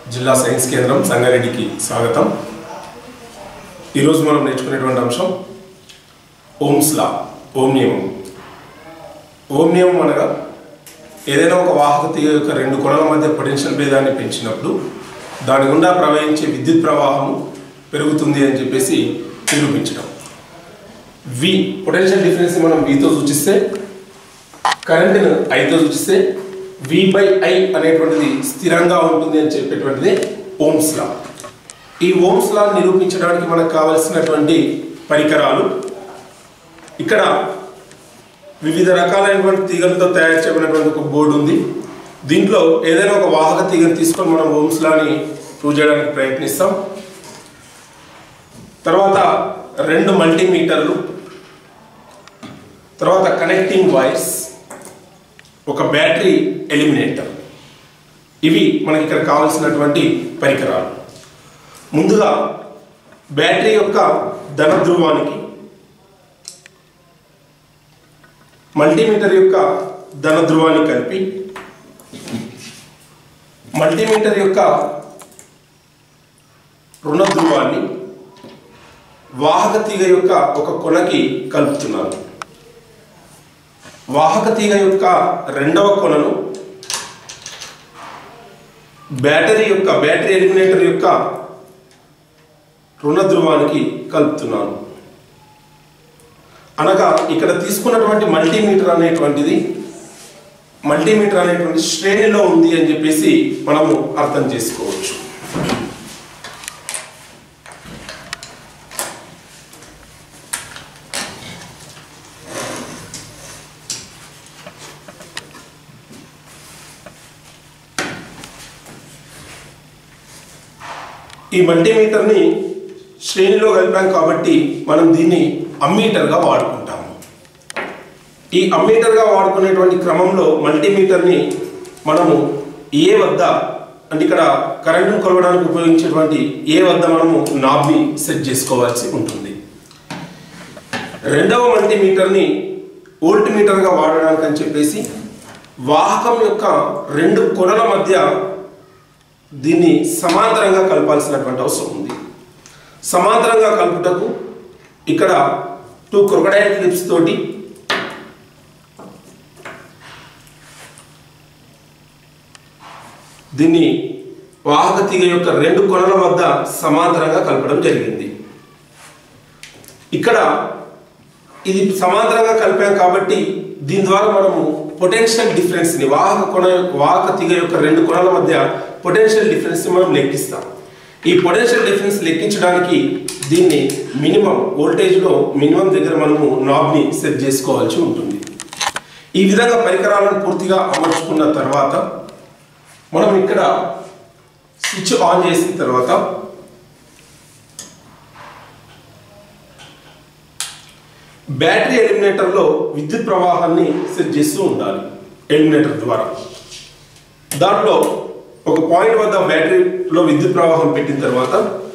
జిల్లా సైన్స్ కేంద్రం సంగారెడ్డికి స్వాగతం ఈరోజు మనం నేర్చుకునేటువంటి అంశం ఓమ్స్ లా ఓం నియమం ఓం నియమం అనగా ఏదైనా ఒక వాహక తీగ యొక్క రెండు కొనల మధ్య పొటెన్షియల్ భేదాన్ని పెంచినప్పుడు దాని గుండా ప్రవహించే విద్యుత్ ప్రవాహము పెరుగుతుంది అని చెప్పేసి నిరూపించడం వి పొటెన్షియల్ డిఫరెన్స్ మనం వితో సూచిస్తే కరెంట్ను ఐతో సూచిస్తే వి బై ఐ అనేటువంటిది స్థిరంగా ఉంటుంది అని చెప్పేటువంటిది ఓమ్స్ లా ఈ ఓమ్స్ లా నిరూపించడానికి మనకు కావలసినటువంటి పరికరాలు ఇక్కడ వివిధ రకాలైనటువంటి తీగలతో తయారు చేయబడినటువంటి ఒక బోర్డు ఉంది దీంట్లో ఏదైనా ఒక వాహక తీగను తీసుకొని మనం ఓమ్స్ లాని ప్రూవ్ చేయడానికి ప్రయత్నిస్తాం తర్వాత రెండు మల్టీమీటర్లు తర్వాత కనెక్టింగ్ వైర్స్ ఒక బ్యాటరీ ఎలిమినేటర్ ఇవి మనకి ఇక్కడ కావాల్సినటువంటి పరికరాలు ముందుగా బ్యాటరీ యొక్క ధన ధ్రువానికి మల్టీమీటర్ యొక్క ధన ధ్రువాన్ని కలిపి మల్టీమీటర్ యొక్క రుణ ధ్రువాన్ని వాహక తీగ యొక్క ఒక కొనకి కలుపుతున్నాను వాహక తీగ యొక్క రెండవ కొనను బ్యాటరీ యొక్క బ్యాటరీ ఎలిమినేటర్ యొక్క రుణ ధ్రువానికి కలుపుతున్నాను అనగా ఇక్కడ తీసుకున్నటువంటి మల్టీమీటర్ అనేటువంటిది మల్టీమీటర్ అనేటువంటి శ్రేణిలో ఉంది అని చెప్పేసి మనము అర్థం చేసుకోవచ్చు ఈ మల్టీమీటర్ని శ్రేణిలో కలిపాం కాబట్టి మనం దీన్ని అమ్మీటర్గా వాడుకుంటాము ఈ అమ్మీటర్గా వాడుకునేటువంటి క్రమంలో మల్టీమీటర్ని మనము ఏ వద్ద అంటే ఇక్కడ కరెంటును కొలవడానికి ఉపయోగించేటువంటి ఏ వద్ద మనము నాబ్ని సెట్ చేసుకోవాల్సి ఉంటుంది రెండవ మల్టీమీటర్ని వోల్ట్ మీటర్గా వాడడానికి అని చెప్పేసి వాహకం యొక్క రెండు కొనల మధ్య దీన్ని సమాంతరంగా కలపాల్సినటువంటి అవసరం ఉంది సమాంతరంగా కలుపుటకు ఇక్కడ టూ క్రొకడైల్ క్లిప్స్ తోటి దీన్ని వాహక తీగ యొక్క రెండు కొనల వద్ద సమాంతరంగా కలపడం జరిగింది ఇక్కడ ఇది సమాంతరంగా కలిపాం కాబట్టి దీని ద్వారా మనము పొటెన్షియల్ డిఫరెన్స్ ని వాహక కొన వాహక తీగ యొక్క రెండు కొనల మధ్య పొటెన్షియల్ డిఫరెన్స్ ని మనం లెక్కిస్తాం ఈ పొటెన్షియల్ డిఫరెన్స్ లెక్కించడానికి దీన్ని మినిమం వోల్టేజ్ లో మినిమం దగ్గర మనము నాబ్ ని సెట్ చేసుకోవాల్సి ఉంటుంది ఈ విధంగా పరికరాలను పూర్తిగా అమర్చుకున్న తర్వాత మనం ఇక్కడ స్విచ్ ఆన్ చేసిన తర్వాత బ్యాటరీ ఎలిమినేటర్లో విద్యుత్ ప్రవాహాన్ని సెట్ చేస్తూ ఉండాలి ఎలిమినేటర్ ద్వారా దాంట్లో ఒక పాయింట్ వద్ద బ్యాటరీలో విద్యుత్ ప్రవాహం పెట్టిన తర్వాత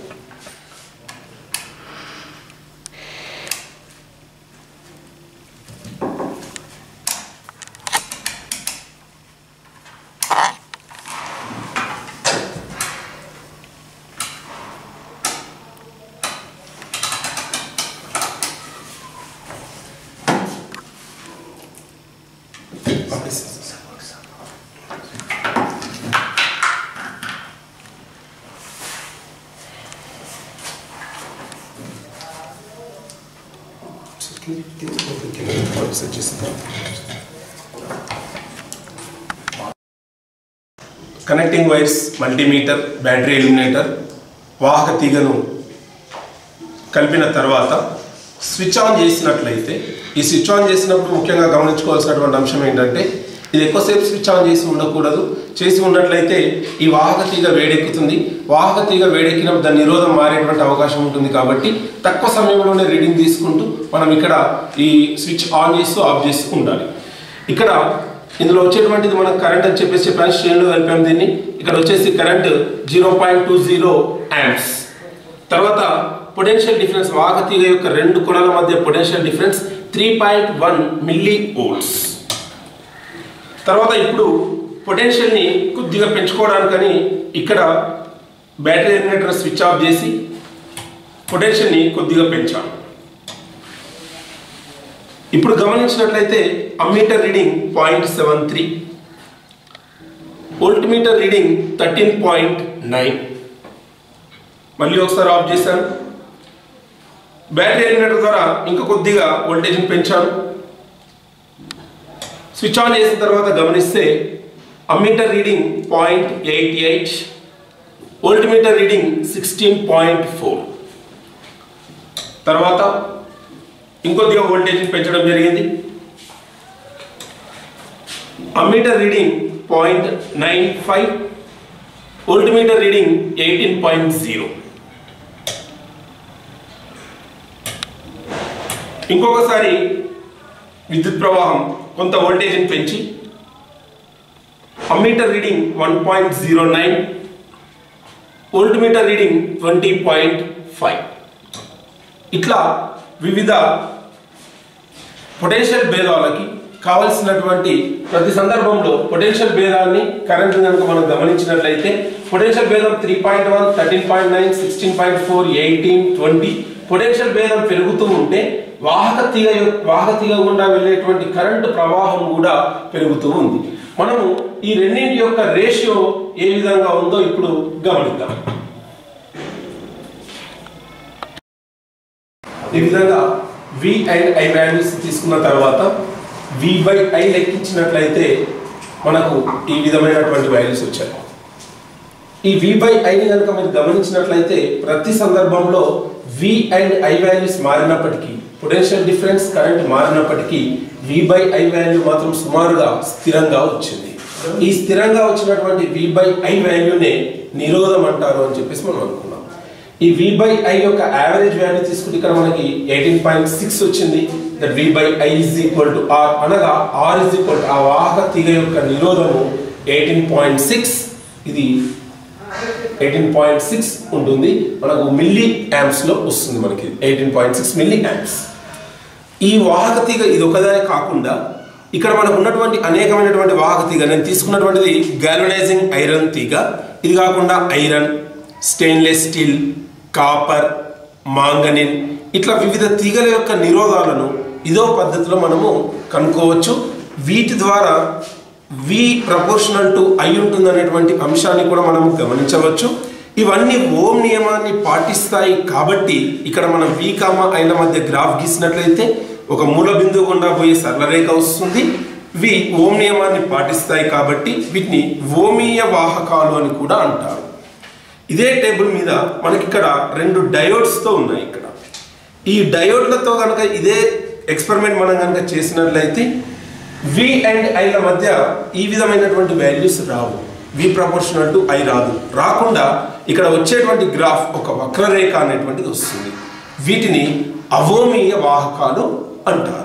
సెట్ చేసిన connecting wires multimeter battery eliminator వాహక తీగను కలిపిన తర్వాత స్విచ్ ఆన్ చేసినట్లయితే ఈ స్విచ్ ఆన్ చేసినప్పుడు ముఖ్యంగా గమనించుకోవాల్సినటువంటి అంశం ఏంటంటే ఇది ఎక్కువసేపు స్విచ్ ఆన్ చేసి ఉండకూడదు చేసి ఉన్నట్లయితే ఈ వాహక తీగ వేడెక్కుతుంది వాహక తీగ వేడెక్కినప్పుడు దాని నిరోధం మారేటువంటి అవకాశం ఉంటుంది కాబట్టి తక్కువ సమయంలోనే రీడింగ్ తీసుకుంటూ మనం ఇక్కడ ఈ స్విచ్ ఆన్ చేస్తూ ఆఫ్ చేస్తూ ఉండాలి ఇక్కడ ఇందులో వచ్చేటువంటిది మనం కరెంట్ అని చెప్పేసి చెప్పాను శ్రేణిలో కలిపాం దీన్ని ఇక్కడ వచ్చేసి current zero point two zero amps తర్వాత పొటెన్షియల్ డిఫరెన్స్ వాహక తీగ యొక్క రెండు కొనల మధ్య potential difference three point one millivolts తర్వాత ఇప్పుడు పొటెన్షియల్ని కొద్దిగా పెంచుకోవడానికని ఇక్కడ బ్యాటరీ జనరేటర్ స్విచ్ ఆఫ్ చేసి పొటెన్షియల్ని కొద్దిగా పెంచాను ఇప్పుడు గమనించినట్లయితే ammeter reading point seven three voltmeter reading thirteen point nine మళ్ళీ ఒకసారి ఆఫ్ చేశాను బ్యాటరీ జనరేటర్ ద్వారా ఇంకా కొద్దిగా వోల్టేజ్ని పెంచాను స్విచ్ ఆన్ చేసిన తర్వాత గమనిస్తే ammeter reading point eight eight voltmeter reading sixteen point four తర్వాత ఇంకొద్దిగా వోల్టేజ్ పెంచడం జరిగింది ammeter reading point nine five voltmeter reading eighteen point zero ఇంకొకసారి విద్యుత్ ప్రవాహం కొంత వోల్టేజ్ని పెంచి ammeter reading one point zero nine voltmeter reading twenty point five ఇట్లా వివిధ పొటెన్షియల్ భేదాలకి కావలసినటువంటి ప్రతి సందర్భంలో పొటెన్షియల్ భేదాన్ని కరెంట్ కనుక మనం గమనించినట్లయితే పొటెన్షియల్ భేదం three point one thirteen point nine sixteen point four eighteen twenty potential భేదం పెరుగుతూ ఉంటే వాహక తీగ యొ- వాహక తీగ గుండా వెళ్ళేటువంటి కరెంటు ప్రవాహం కూడా పెరుగుతూ ఉంది మనము ఈ రెండింటి యొక్క రేషియో ఏ విధంగా ఉందో ఇప్పుడు గమనిద్దాం ఈ విధంగా వి అండ్ ఐ వాల్యూస్ తీసుకున్న తర్వాత వి బై ఐ లెక్కించినట్లయితే మనకు ఈ విధమైనటువంటి వాల్యూస్ వచ్చాయి ఈ వి బై ఐని కనుక మీరు గమనించినట్లయితే ప్రతి సందర్భంలో వి అండ్ ఐ వాల్యూస్ మారినప్పటికీ పొటెన్షియల్ డిఫరెన్స్ కరెంట్ మారినప్పటికీ వి బై ఐ వాల్యూ మాత్రం సుమారుగా స్థిరంగా వచ్చింది ఈ స్థిరంగా వచ్చినటువంటి వి బై ఐ వాల్యూనే నిరోధం అంటారు అని చెప్పేసి మనం అనుకున్నాం ఈ వి బై ఐ యొక్క యావరేజ్ వాల్యూ తీసుకుంటే ఇక్కడ మనకి ఎయిటీన్ పాయింట్ సిక్స్ వచ్చింది that V by I is equal to R అనగా ఆర్ ఇస్ ఈక్వల్ టు ఆ వాహక తీగ యొక్క నిరోధము ఎయిటీన్ పాయింట్ సిక్స్ ఇది ఎయిటీన్ పాయింట్ సిక్స్ ఉంటుంది మనకు మిల్లీ యాంప్స్ లో వస్తుంది మనకి eighteen point six milliamps ఈ వాహక తీగ ఇది ఒకదే కాకుండా ఇక్కడ మనకు ఉన్నటువంటి అనేకమైనటువంటి వాహక తీగ నేను తీసుకున్నటువంటిది గాల్వనైజింగ్ ఐరన్ తీగ ఇది కాకుండా iron stainless steel copper manganin ఇట్లా వివిధ తీగల యొక్క నిరోధాలను ఇదో పద్ధతిలో మనము కనుక్కోవచ్చు వీటి ద్వారా వి ప్రపోర్షనల్ టు ఐ ఉంటుంది అనేటువంటి అంశాన్ని కూడా మనం గమనించవచ్చు ఇవన్నీ ఓం నియమాన్ని పాటిస్తాయి కాబట్టి ఇక్కడ మనం వి కామ ఐల మధ్య గ్రాఫ్ గీసినట్లయితే ఒక మూల బిందువు గుండా పోయే సరళరేఖ వస్తుంది వి ఓం నియమాన్ని పాటిస్తాయి కాబట్టి వీటిని ఓమీయ వాహకాలు అని కూడా అంటారు ఇదే టేబుల్ మీద మనకి ఇక్కడ రెండు డయోడ్స్తో ఉన్నాయి ఇక్కడ ఈ డయోడ్లతో కనుక ఇదే ఎక్స్పెరిమెంట్ మనం కనుక చేసినట్లయితే వి అండ్ ఐల మధ్య ఈ విధమైనటువంటి వాల్యూస్ రావు వి ప్రపోర్షనల్ టు ఐ రాదు రాకుండా ఇక్కడ వచ్చేటువంటి గ్రాఫ్ ఒక వక్రరేఖ అనేటువంటిది వస్తుంది వీటిని అవోమీయ వాహకాలు అంటారు